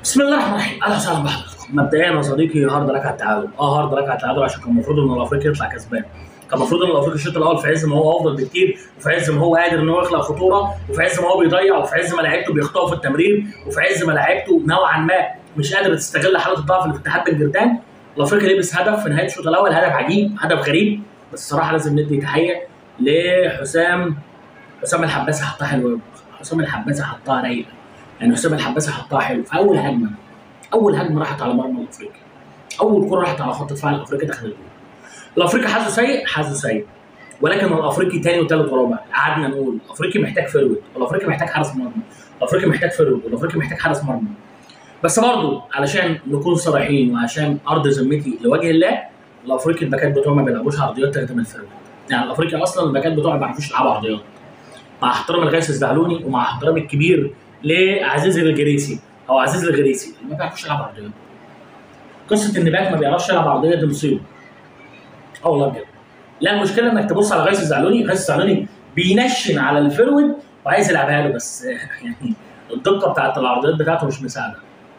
بسم الله الرحمن الرحيم اهلا وسهلا بحضراتكم مبدئيا يا صديقي هارد لك على التعادل اه هارد لك على التعادل عشان كان المفروض ان الافريقي يطلع كسبان كان المفروض ان الافريقي الشوط الاول في عز ما هو افضل بكتير وفي عز ما هو قادر ان هو يخلق خطوره وفي عز ما هو بيضيع وفي عز ما لعيبته بيخطئوا في التمرير وفي عز ما لعيبته نوعا ما مش قادره تستغل حاله الضعف اللي في اتحاد الجردان الافريقي لبس هدف في نهايه الشوط الاول هدف عجيب هدف غريب بس الصراحه لازم ندي تحيه لحسام حسام الحباسي حطها حلو قوي حسام الحباسي حطها رايقه يعني حسام الحباسي حطها حلو في اول هجمه اول هجمه راحت على مرمى الافريقي اول كره راحت على خط دفاع الافريقي دخل الجول الافريقي حظه سيء حظه سيء ولكن الافريقي تاني وتالت ورابع قعدنا نقول الافريقي محتاج فروت والافريقي محتاج حارس مرمى الافريقي محتاج فروت والافريقي محتاج حارس مرمى بس برضه علشان نكون صريحين وعشان ارض ذمتي لوجه الله الافريقي الباكات بتوعه ما بيلعبوش عرضيات تلاتة من الفروت يعني الافريقي اصلا الباكات بتوعه ما بيعرفوش يلعبوا عرضيات مع احترام الغيث الزعلوني ومع احترامي الكبير لعزيز الجريسي او عزيز الغريسي ما بيعرفوش يلعب عرضيات قصه ان باك ما بيعرفش يلعب عرضيه دي مصيبه اه والله بجد لا المشكله انك تبص على غيث الزعلوني غيث الزعلوني بينشن على الفرود وعايز يلعبها له بس يعني الدقه بتاعت العرضيات بتاعته مش مساعده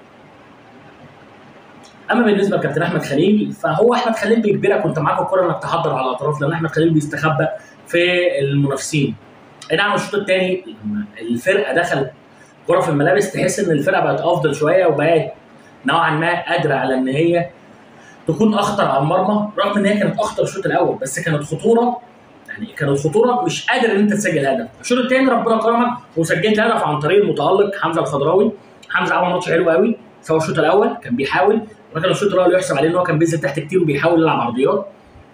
اما بالنسبه لكابتن احمد خليل فهو احمد خليل بيجبرك وانت معاك الكره انك تحضر على الاطراف لان احمد خليل بيستخبى في المنافسين اي نعم الشوط الثاني لما الفرقه دخلت كره في الملابس تحس ان الفرقه بقت افضل شويه وبقت نوعا ما قادره على ان هي تكون اخطر على المرمى رغم ان هي كانت اخطر الشوط الاول بس كانت خطوره يعني كانت خطوره مش قادر ان انت تسجل هدف الشوط الثاني ربنا كرمك وسجلت هدف عن طريق المتالق حمزه الخضراوي حمزه عمل ماتش حلو قوي سواء الشوط الاول كان بيحاول ولكن الشوط الاول يحسب عليه ان هو كان بينزل تحت كتير وبيحاول يلعب عرضيات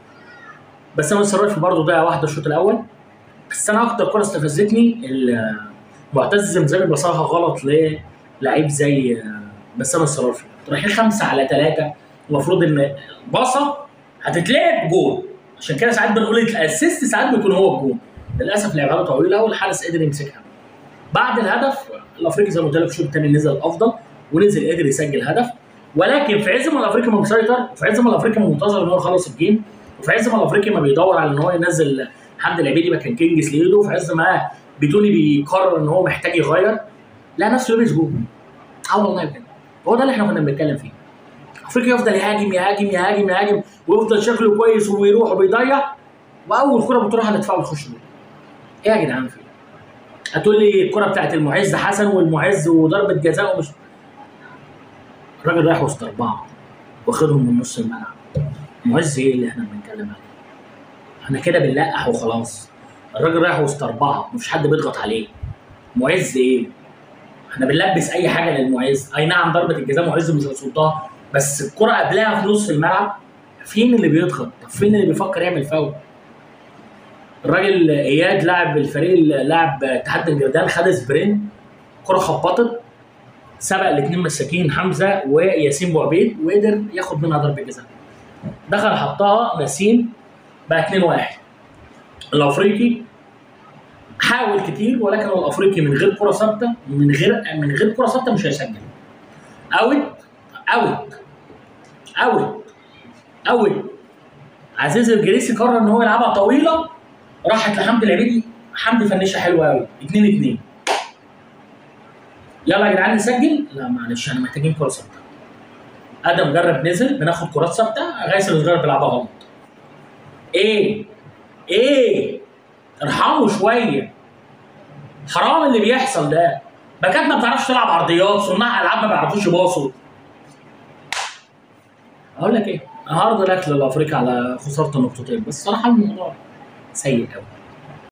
بس انا الصراف برضه ضيع واحده الشوط الاول بس انا اكتر كره استفزتني معتز زمزمي بصاها غلط للعيب زي بسام الصرافي رايحين خمسه على ثلاثه المفروض ان باصه هتتلعب جول عشان كده ساعات بنقول الاسيست ساعات بيكون هو الجول للاسف لعبها له طويله والحارس قدر يمسكها بعد الهدف الافريقي زي ما قلت لك الشوط الثاني نزل افضل ونزل قدر يسجل هدف ولكن في عز ما الافريقي ما مسيطر وفي عز ما الافريقي ما منتظر ان هو يخلص الجيم وفي عز ما الافريقي ما بيدور على ان هو ينزل حمد العبيدي مكان كينجز ليدو وفي عز ما بيتوني بيقرر ان هو محتاج يغير لا نفسه لبس جول اه والله بجد هو ده اللي احنا كنا بنتكلم فيه افريقيا يفضل يهاجم يهاجم يهاجم يهاجم ويفضل شكله كويس وبيروح وبيضيع واول كره بتروح هتدفعه وتخش جول ايه يا جدعان في هتقول لي الكره بتاعت المعز حسن والمعز وضربه جزاء ومش الراجل رايح وسط اربعه واخدهم من نص الملعب المعز ايه اللي احنا بنتكلم عليه احنا كده بنلقح وخلاص الراجل رايح وسط اربعه مفيش حد بيضغط عليه معز ايه احنا بنلبس اي حاجه للمعز اي نعم ضربه الجزاء معز مش هيصدها بس الكره قبلها في نص الملعب فين اللي بيضغط طب فين اللي بيفكر يعمل فاول الراجل اياد لاعب الفريق لاعب اتحاد الجردان خد سبرين كره خبطت سبق الاثنين مساكين حمزه وياسين بوعبيد وقدر ياخد منها ضربه جزاء دخل حطها نسيم بقى 2 1 الافريقي حاول كتير ولكن الافريقي من غير كره ثابته من غير من غير كره ثابته مش هيسجل اوت اوت اوت اوت عزيز الجريسي قرر ان هو يلعبها طويله راحت لحمد العبيدي حمدي فنشها حلوه قوي 2 2 يلا يا جدعان نسجل لا معلش احنا محتاجين كره ثابته ادم جرب نزل بناخد كرات ثابته غيث الصغير بيلعبها غلط ايه ايه ارحموا شويه حرام اللي بيحصل ده باكات ما بتعرفش تلعب عرضيات صناع العاب ما بيعرفوش يباصوا اقول لك ايه هارد لك للافريقيا على خساره النقطتين بس صراحه الموضوع سيء قوي